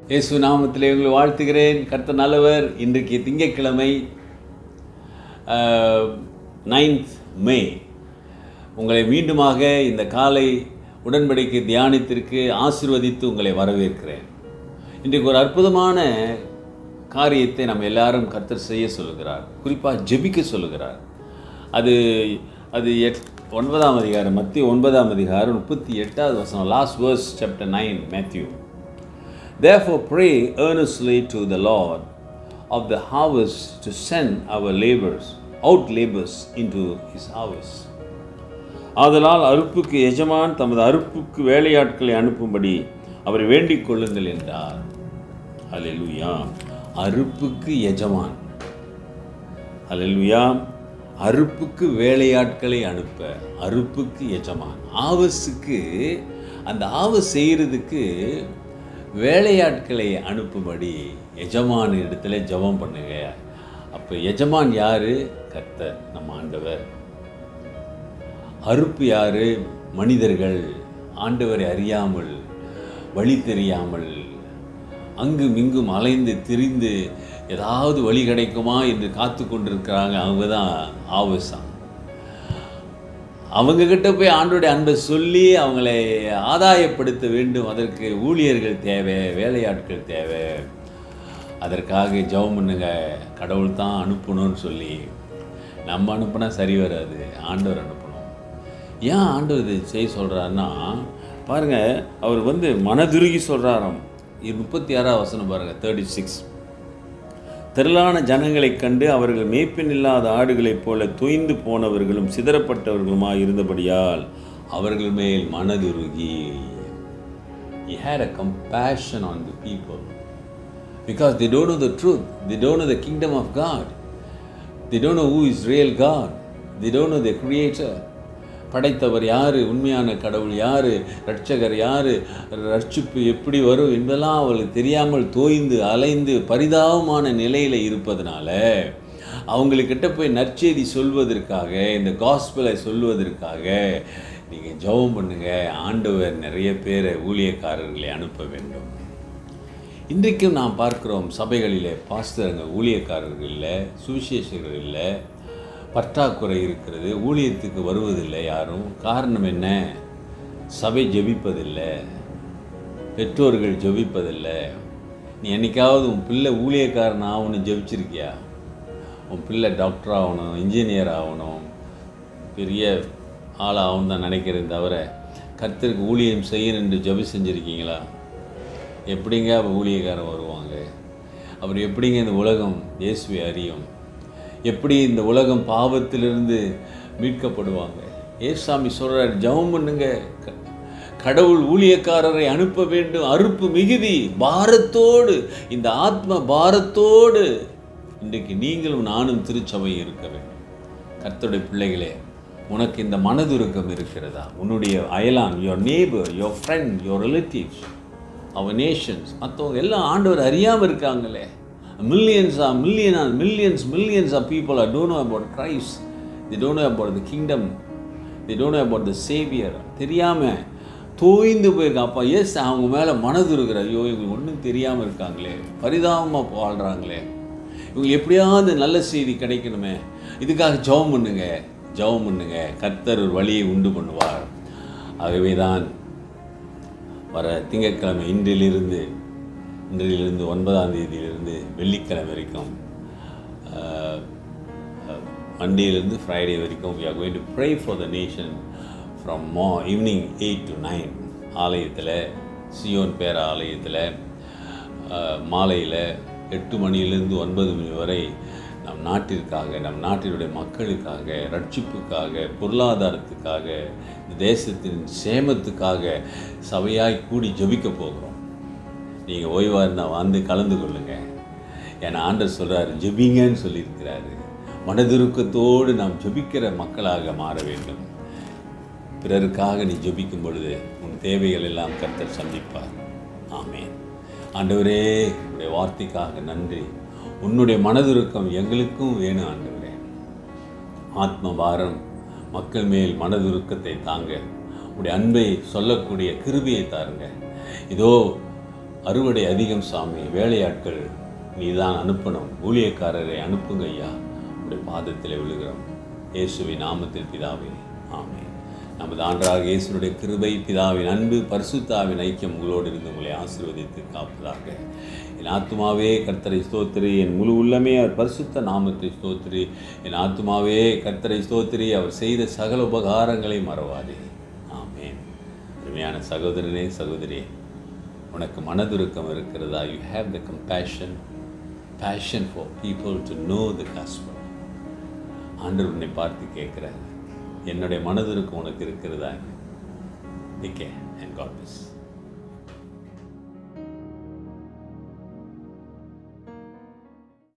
இயேசு நாமத்திலே உங்களை வாழ்த்துகிறேன் கர்த்தர் நல்லவர் இன்றைக்கு திங்கட்கிழமை நைன்த் மே உங்களை மீண்டுமாக இந்த காலை உடன்படிக்கை தியானத்திற்கு ஆசீர்வதித்து உங்களை வரவேற்கிறேன் இன்றைக்கு ஒரு அற்புதமான காரியத்தை நம்ம எல்லாரும் கர்த்தர் செய்ய சொல்லுகிறார் குறிப்பாக ஜெபிக்க சொல்லுகிறார் அது அது எட் ஒன்பதாம் அதிகாரம் மத்திய ஒன்பதாம் அதிகாரம் முப்பத்தி எட்டாவது வசனம் last verse chapter nine Matthew Therefore, pray earnestly to the Lord of the harvest to send our laborers, out laborers into his harvest. ஆதலால் அறுப்புக்கு எஜமான் தமது அறுப்புக்கு வேலையாட்களை அனுப்பும்படி அவரை வேண்டிக் கொள்ளுங்கள் என்றார் அல்லேலூயா அறுப்புக்கு எஜமான் அல்லேலூயா அறுப்புக்கு வேலையாட்களை அனுப்ப அறுப்புக்கு எஜமான் ஆவஸுக்கு அந்த ஆவஸ் செய்கிறதுக்கு வேலையாட்களை அனுப்பும்படி எஜமான் இடத்துல ஜெபம் பண்ணுங்க அப்போ எஜமான் யாரு கர்த்தர் நம்ம ஆண்டவர் அறுப்பு யாரு மனிதர்கள் ஆண்டவரை அறியாமல் வழி தெரியாமல் அங்கும் இங்கும் அலைந்து திரிந்து ஏதாவது வழி கிடைக்குமா என்று காத்து கொண்டிருக்கிறாங்க அவங்க தான் ஆவசம் அவங்க கிட்ட போய் ஆண்டோடைய அன்பை சொல்லி அவங்களை ஆதாயப்படுத்த வேண்டும் அதற்கு ஊழியர்கள் தேவை வேலையாட்கள் தேவை அதற்காக ஜெபம் பண்ணுங்க கடவுள் தான் அனுப்பணும்னு சொல்லி நம்ம அனுப்புனா சரி வராது ஆண்டவர் அனுப்பணும் ஏன் ஆண்டவர் இது செய்ய சொல்கிறாருன்னா பாருங்கள் அவர் வந்து மனதுருகி சொல்கிறாராம் இது முப்பத்தி ஆறாவது வசனம் பாருங்கள் தேர்ட்டி சிக்ஸ் திரளான ஜனங்களைக் கண்டு அவர்கள் மேய்ப்பின் இல்லாத ஆடுகளைப் போல தொய்ந்து போனவர்களும் சிதறப்பட்டவர்களுமாய் இருந்தபடியால் அவர்கள் மேல் மனதுருகி He had a compassion on the people because they don't know the truth. They don't know the kingdom of God. They don't know who is real God. They don't know the creator. படைத்தவர் யார் உண்மையான கடவுள் யார் ரட்சகர் யார் ரட்சிப்பு எப்படி வரும் என்பதெல்லாம் அவளுக்கு தெரியாமல் தோய்ந்து அலைந்து பரிதாபமான நிலையில் இருப்பதனால அவங்களுக்கிட்ட போய் நற்செய்தி சொல்வதற்காக இந்த காஸ்பலை சொல்வதற்காக நீங்கள் ஜெபம் பண்ணுங்க ஆண்டவர் நிறைய பேரை ஊழியக்காரர்களை அனுப்ப வேண்டும் இன்றைக்கும் நாம் பார்க்கிறோம் சபைகளில் பாஸ்தரங்க ஊழியக்காரர்கள் இல்லை சுவிசேஷர்கள் இல்லை பற்றாக்குறை இருக்கிறது ஊழியத்துக்கு வருவதில்லை யாரும் காரணம் என்ன சபை ஜெபிப்பதில்லை பெற்றோர்கள் ஜெபிப்பதில்லை நீ என்னைக்காவது உன் பிள்ளை ஊழியக்காரன் ஆகணும் ஜெபிச்சிருக்கியா உன் பிள்ளை டாக்டர் ஆகணும் இன்ஜினியர் ஆகணும் பெரிய ஆள் ஆகணும் தான் நினைக்கிறேன் தவிர கர்த்தருக்கு ஊழியம் செய்யணும் என்று ஜெபி செஞ்சுருக்கீங்களா எப்படிங்க அப்போ ஊழியக்காரன் வருவாங்க அப்புறம் எப்படிங்க இந்த உலகம் இயேசுவை அறியும் எப்படி இந்த உலகம் பாவத்திலிருந்து மீட்கப்படுவாங்க ஏசாமி சொல்கிறார் ஜெபம் பண்ணுங்க க- கடவுள் ஊழியக்காரரை அனுப்ப வேண்டும் அறுப்பு மிகுதி பாரத்தோடு இந்த ஆத்ம பாரத்தோடு இன்றைக்கு நீங்களும் நானும் திருச்சபை இருக்க வேண்டும் கர்த்தருடைய பிள்ளைகளே உனக்கு இந்த மனதுருக்கம் இருக்கிறதா உன்னுடைய அயலான் your neighbour your friend your relatives our nations மற்றவங்க எல்லாம் ஆண்டவர் அறியாமல் இருக்காங்களே millions ah million are millions millions of people are don't know about Christ they don't know about the kingdom they don't know about the saviour தெரியாமல் தோய்ந்து போயிருக்கான் அப்பா S அவங்க மேலே மனது இருக்கிற ஐயோ இவங்க ஒன்றும் தெரியாமல் இருக்காங்களே பரிதாபமாக வாழ்கிறாங்களே இவங்க எப்படியாவது நல்ல செய்தி கிடைக்கணுமே இதுக்காக ஜெபம் பண்ணுங்க ஜெபம் பண்ணுங்க கர்த்தர் ஒரு வழியை உண்டு பண்ணுவார் ஆகவே தான் வர திங்கட்கிழமை இன்றிலிருந்து இன்றிலிருந்து ஒன்பதாம் தேதியிலிருந்து வெள்ளிக்கிழமை வரைக்கும் மண்டேலேருந்து ஃப்ரைடே வரைக்கும் we are going to pray for the nation from mo evening eight to nine ஆலயத்தில் சியோன் பேர ஆலயத்தில் மாலையில் எட்டு மணியிலிருந்து ஒன்பது மணி வரை நம் நாட்டிற்காக நம் நாட்டினுடைய மக்களுக்காக ரட்சிப்புக்காக பொருளாதாரத்துக்காக இந்த தேசத்தின் சேமத்துக்காக சபையாய் கூடி ஜெபிக்க போகிறோம் நீங்கள் ஓய்வாக இருந்தால் வந்து கலந்து கொள்ளுங்க ஏன்னா ஆண்டர் சொல்கிறார் ஜெபிங்கன்னு சொல்லியிருக்கிறாரு மனதுருக்கத்தோடு நாம் ஜெபிக்கிற மக்களாக மாற வேண்டும் பிறருக்காக நீ ஜெபிக்கும் பொழுது உன் தேவைகள் எல்லாம் கர்த்தர் சந்திப்பார் ஆமென் ஆண்டவரே உடைய வார்த்தைக்காக நன்றி உன்னுடைய மனதுருக்கம் எங்களுக்கும் வேணும் ஆண்டவரே ஆத்ம பாரம் மக்கள் மேல் மனதுருக்கத்தை தாங்க உடைய அன்பை சொல்லக்கூடிய கிருபியை தாருங்க இதோ அறுவடை அதிகம் சாமி வேலையாட்கள் நீதான் அனுப்பணும் ஊழியக்காரரை அனுப்புங்க ஐயா உடைய பாதத்தில் விழுகிறோம் இயேசுவின் நாமத்தில் பிதாவே ஆமென் நமது ஆண்டராக இயேசுடைய கிருபை பிதாவின் அன்பு பரிசுத்தாவின் ஐக்கியம் உங்களோடு இருந்து உங்களை ஆசீர்வதித்து காப்பதாக என் ஆத்துமாவே கர்த்தரை ஸ்தோத்திரி என் முழு உள்ளமே அவர் பரிசுத்த நாமத்தை ஸ்தோத்திரி என் ஆத்துமாவே கர்த்தரை ஸ்தோத்திரி அவர் செய்த சகல உபகாரங்களை மறவாதே ஆமென் அருமையான சகோதரனே சகோதரியே உனக்கு மனதுருக்கம் இருக்கிறதா you have the compassion passion for people to know the gospel ஆண்டவர் உன்னை பார்த்து கேட்குறாரு என்னுடைய மனதிற்கு உனக்கு இருக்கிறதா ஓகே அண்ட் காட் பிஸ்